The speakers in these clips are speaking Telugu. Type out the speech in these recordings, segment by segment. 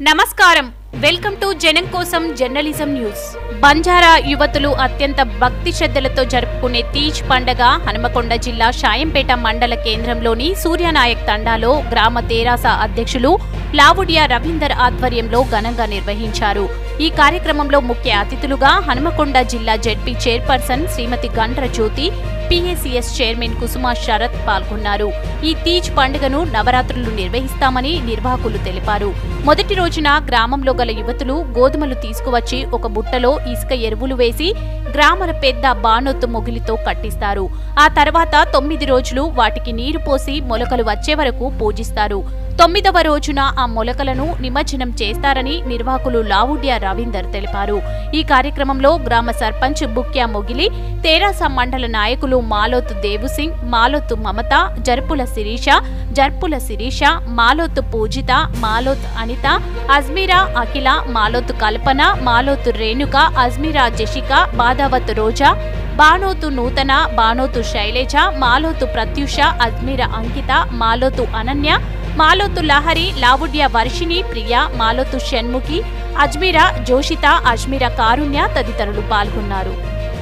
నమస్కారం వెల్కమ్ టు జనం కోసం జర్నలిజం న్యూస్ బంజారా యువతులు అత్యంత భక్తి శ్రద్ధలతో జరుపుకునే తీజ్ పండగ హనుమకొండ జిల్లా షాయంపేట మండల కేంద్రంలోని సూర్యనాయక్ తండాలో గ్రామ తెరాస అధ్యక్షులు లావుడియా రవీందర్ ఆధ్వర్యంలో ఘనంగా నిర్వహించారు ఈ కార్యక్రమంలో ముఖ్య అతిథులుగా హనుమకొండ జిల్లా ZP chairperson Srimathi Gandra Jyothi PACS chairman Kusuma Sarath పాల్గొన్నారు ఈ తీజ్ పండుగను నవరాత్రులు నిర్వహిస్తామని నిర్వాహకులు తెలిపారు మొదటి రోజున గ్రామంలో గల యువతులు గోధుమలు తీసుకువచ్చి ఒక బుట్టలో ఇసుక ఎరువులు వేసి గ్రామాల పెద్ద బానొత్తు మొగిలితో కట్టిస్తారు ఆ తర్వాత తొమ్మిది రోజులు వాటికి నీరు పోసి మొలకలు వచ్చే వరకు పూజిస్తారు తొమ్మిదవ రోజున ఆ మొలకలను నిమజ్జనం చేస్తారని నిర్వాహకులు లావుడ్యా రవీందర్ తెలిపారు ఈ కార్యక్రమంలో గ్రామ సర్పంచ్ బుక్యా మొగిలి తెరాస మండల నాయకులు మాలోతు దేవుసింగ్ మాలోతు మమత జర్పుల శిరీష జర్పుల శిరీష మాలోతు పూజిత మాలోత్ అనిత అజ్మీరా అఖిల మాలోతు కల్పన మాలోతు రేణుక అజ్మీరా జెషిక బాదావత్ రోజా బానోతు నూతన బానోతు శైలేజ మాలోతు ప్రత్యూష అజ్మీర అంకిత మాలోతు అనన్య మాలోతు లహరి లావుడ్య వర్షిణి ప్రియ మాలోతు షణ్ముఖి అజ్మీరా జోషిత అజ్మీరా కారుణ్య తదితరులు పాల్గొన్నారు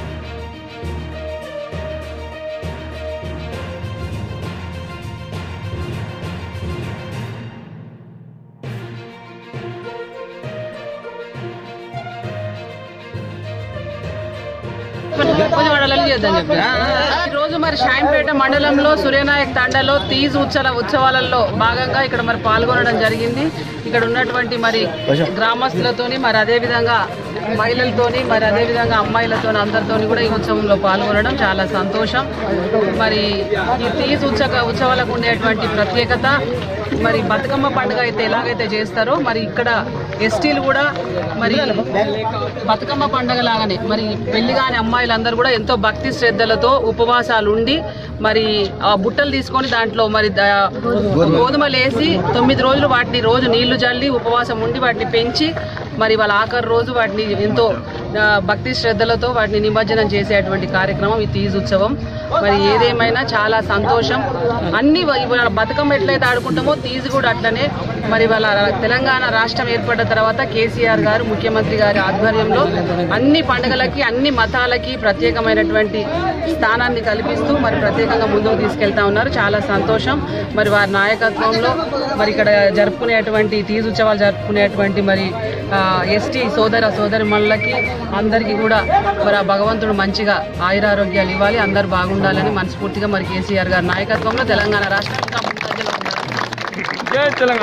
పూజ మండలం చేద్దాం చెప్పి ఈ రోజు మరి షాయంపేట మండలంలో సూర్యనాయక్ తండలో తీజ్ ఉత్సవ ఉత్సవాలలో భాగంగా ఇక్కడ మరి పాల్గొనడం జరిగింది ఇక్కడ ఉన్నటువంటి మరి గ్రామస్తులతోని మరి అదే విధంగా మహిళలతోని మరి అదే విధంగా అమ్మాయిలతోని అందరితోని కూడా ఈ ఉత్సవంలో పాల్గొనడం చాలా సంతోషం మరి ఈ తీజ్ ఉత్సవ ఉత్సవాలకు ఉండేటువంటి ప్రత్యేకత మరి బతుకమ్మ పండుగ అయితే ఎలాగైతే చేస్తారో మరి ఇక్కడ ఎస్టీలు కూడా మరి బతుకమ్మ పండుగ లాగానే మరి పెళ్లి కాని అమ్మాయిలందరూ కూడా ఎంతో భక్తి శ్రద్ధలతో ఉపవాసాలు ఉండి మరి ఆ బుట్టలు తీసుకొని దాంట్లో మరి ద- గోధుమలు వేసి తొమ్మిది రోజులు వాటిని రోజు నీళ్లు జల్లి ఉపవాసం ఉండి వాటిని పెంచి మరి వాళ్ళ ఆఖరి రోజు వాటిని ఎంతో ఆ, భక్తి శ్రద్ధలతో వాటిని నిమజ్జనం చేసేటువంటి కార్యక్రమం ఈ తీజ్ ఉత్సవం మరి ఏదేమైనా చాలా సంతోషం అన్ని ఇవాళ బతుకమ్మ ఎట్లయితే ఆడుకుంటామో తీజ్ కూడా అట్లనే మరి వాళ్ళ తెలంగాణ రాష్ట్రం ఏర్పడ్డ తర్వాత కేసీఆర్ గారు ముఖ్యమంత్రి గారి ఆధ్వర్యంలో అన్ని పండుగలకి అన్ని మతాలకి ప్రత్యేకమైనటువంటి స్థానాన్ని కల్పిస్తూ మరి ప్రత్యేకంగా ముందుకు తీసుకెళ్తా ఉన్నారు చాలా సంతోషం మరి వారి నాయకత్వంలో మరి ఇక్కడ జరుపుకునేటువంటి తీజ్ ఉత్సవాలు జరుపుకునేటువంటి మరి ఎస్టీ సోదర సోదరి మనులకి అందరికీ కూడా మరి ఆ భగవంతుడు మంచిగా ఆయురారోగ్యాలు ఇవ్వాలి అందరు బాగుండాలని మనస్ఫూర్తిగా మరి కేసీఆర్ గారి నాయకత్వంలో తెలంగాణ రాష్ట్రం ఇంకా ముందంజలో ఉన్నారు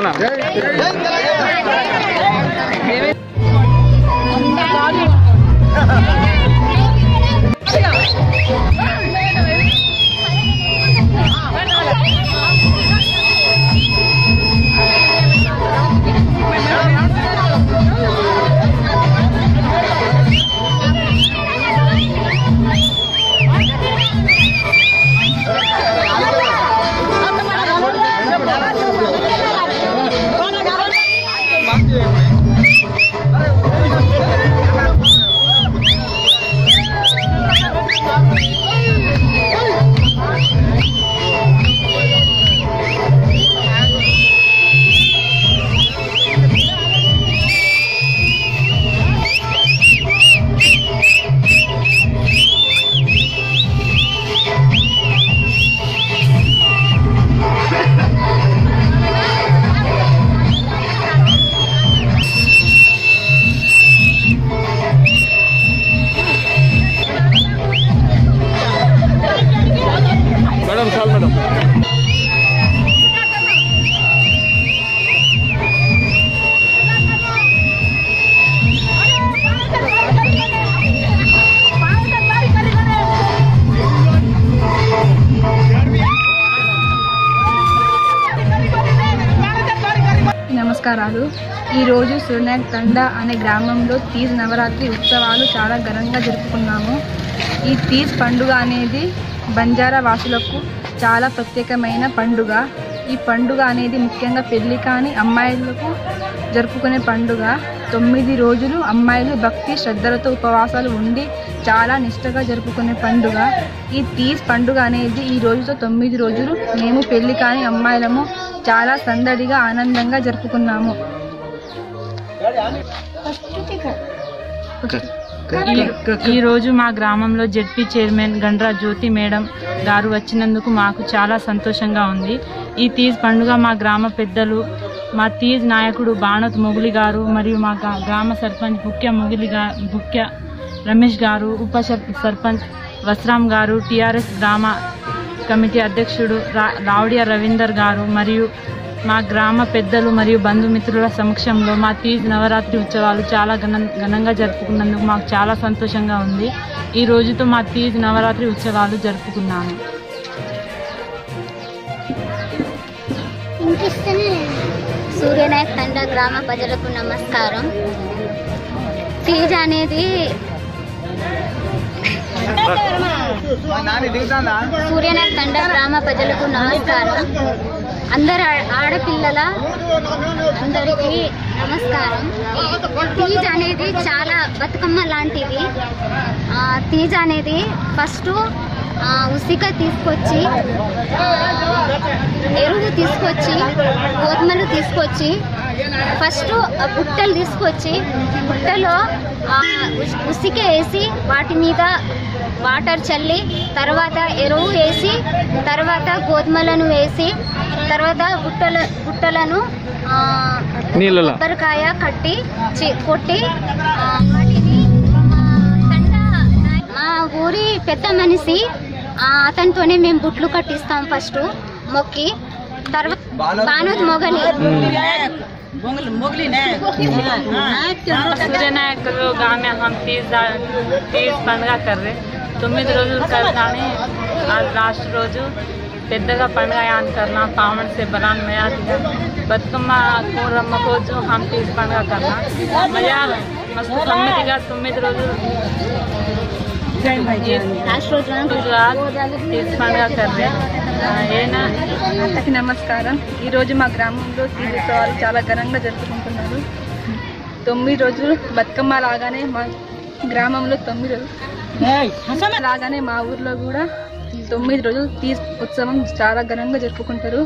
ఏవైతే నమస్కారాలు ఈరోజు సూర్యనాయక్ తండ అనే గ్రామంలో తీజ్ నవరాత్రి ఉత్సవాలు చాలా ఘనంగా జరుపుకున్నాము ఈ తీజ్ పండుగ అనేది బంజారా వాసులకు చాలా ప్రత్యేకమైన పండుగ ఈ పండుగ అనేది ముఖ్యంగా పెళ్లి కాని అమ్మాయిలకు జరుపుకునే పండుగ తొమ్మిది రోజులు అమ్మాయిలు భక్తి శ్రద్ధలతో ఉపవాసాలు ఉండి చాలా నిష్టగా జరుపుకునే పండుగ ఈ తీజ్ పండుగ అనేది ఈ రోజుతో తొమ్మిది రోజులు మేము పెళ్లి కాని అమ్మాయిలము చాలా సందడిగా ఆనందంగా జరుపుకున్నాము ఈ రోజు మా గ్రామంలో ZP chairman Gandra Jyothi madam గారు వచ్చినందుకు మాకు చాలా సంతోషంగా ఉంది ఈ తీజ్ పండుగ మా గ్రామ పెద్దలు మా తీజ్ నాయకుడు బాణత్ మొగులి గారు మరియు మా గా- గ్రామ సర్పంచ్ ముఖ్య మొగిలి గా ముఖ్య రమేష్ గారు ఉప సర్- సర్పంచ్ వస్రామ్ గారు టిఆర్ఎస్ గ్రామ కమిటీ అధ్యక్షుడు రా రావుడియ రవీందర్ గారు మరియు మా గ్రామ పెద్దలు మరియు బంధుమిత్రుల సమక్షంలో మా తీజ్ నవరాత్రి ఉత్సవాలు చాలా ఘన ఘనంగా జరుపుకున్నందుకు మాకు చాలా సంతోషంగా ఉంది ఈ రోజుతో మా తీజ్ నవరాత్రి ఉత్సవాలు జరుపుకున్నాము సూర్యనాయక్ తండ గ్రామ ప్రజలకు నమస్కారం తీజ్ అనేది సూర్యనాయక్ తండ గ్రామ ప్రజలకు నమస్కారం అందరు ఆ- ఆడపిల్లల అందరికీ నమస్కారం తీజ్ అనేది చాలా బతుకమ్మ లాంటిది ఆ, తీజ్ అనేది ఫస్ట్ ఆ, ఉసిక తీసుకొచ్చి ఆ, ఎరువు తీసుకొచ్చి గోధుమలు తీసుకొచ్చి ఫస్ట్ ఆ బుట్టలు తీసుకొచ్చి బుట్టలో ఆ, ఉస్- ఉసిక వేసి వాటి మీద వాటర్ చల్లి తర్వాత ఎరువు వేసి తర్వాత గోధుమలను వేసి తర్వాత బుట్టల బుట్టలను ఆ, కొబ్బరికాయ కట్టి చి- కొట్టి ఆ, వాటిని ఆ, తండ నాయ- మా ఊరి పెద్ద మనిషి ఆ, అతనితోనే మేము బుట్లు కట్టిస్తాం ఫస్ట్ మొక్కి తర్వాత బానోద్ మొగలి సూర్యనాయక్ गाँव में हम तीज తీజ్ పండుగ కర్రే తొమ్మిది రోజులు కానీ ఆ లాస్ట్ రోజు పెద్దగా పండుగ యాన్ కర్నా పావన్ से बरान मया दिया బతుకమ్మ కూరమ్మ రోజు हम తీజ్ పండుగ కర్నా మయా మస్తు సమ్మతిగా తొమ్మిది రోజులు లాస్ట్ రోజు తీజ్ పండుగ కర్రే ఏనా అందరికీ నమస్కారం ఈరోజు మా గ్రామంలో తీజ్ ఉత్సవాలు చాలా ఘనంగా జరుపుకుంటున్నారు తొమ్మిది రోజులు బతుకమ్మ లాగానే మా గ్రామంలో తొమ్మిది రోజులు లాగానే మా ఊర్లో కూడా తొమ్మిది రోజులు తీజ్ ఉత్సవం చాలా ఘనంగా జరుపుకుంటారు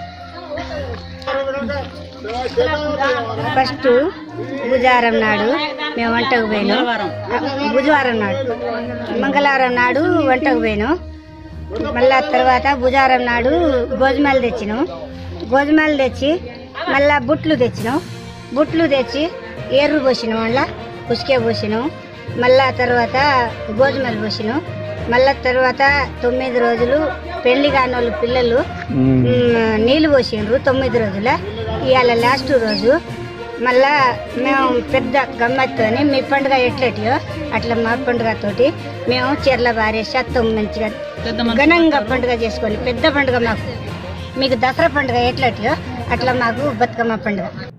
ఫస్ట్ బుధవారం నాడు మేము వంటకు పోయినాం బుధవారం నాడు మంగళవారం నాడు వంటకు పోయినాం మళ్ళా తర్వాత బుధవారం నాడు గోధుమలు తెచ్చినాం గోధుమలు తెచ్చి మళ్ళా బుట్లు తెచ్చినాం బుట్లు తెచ్చి ఎర్రు పోసినాం మళ్ళా ఉసుకే పోసినాం మళ్ళా తర్వాత గోధుమలు పోసినాం మళ్ళా తర్వాత తొమ్మిది రోజులు పెళ్లి కానోళ్ళు పిల్లలు మ్, నీళ్ళు పోసిండ్రు తొమ్మిది రోజుల ఇవాళ లాస్ట్ రోజు మళ్ళా మేము పెద్ద గమ్మత్తోని మీ పండుగ ఎట్లటియో అట్లా మా పండుగతోటి మేము చీరల బారేసి అత్తం మంచిగా ఘనంగా పండుగ చేసుకొని పెద్ద పండుగ మాకు మీకు దసరా పండుగ ఎట్లటియో అట్లా మాకు బతుకమ్మ పండుగ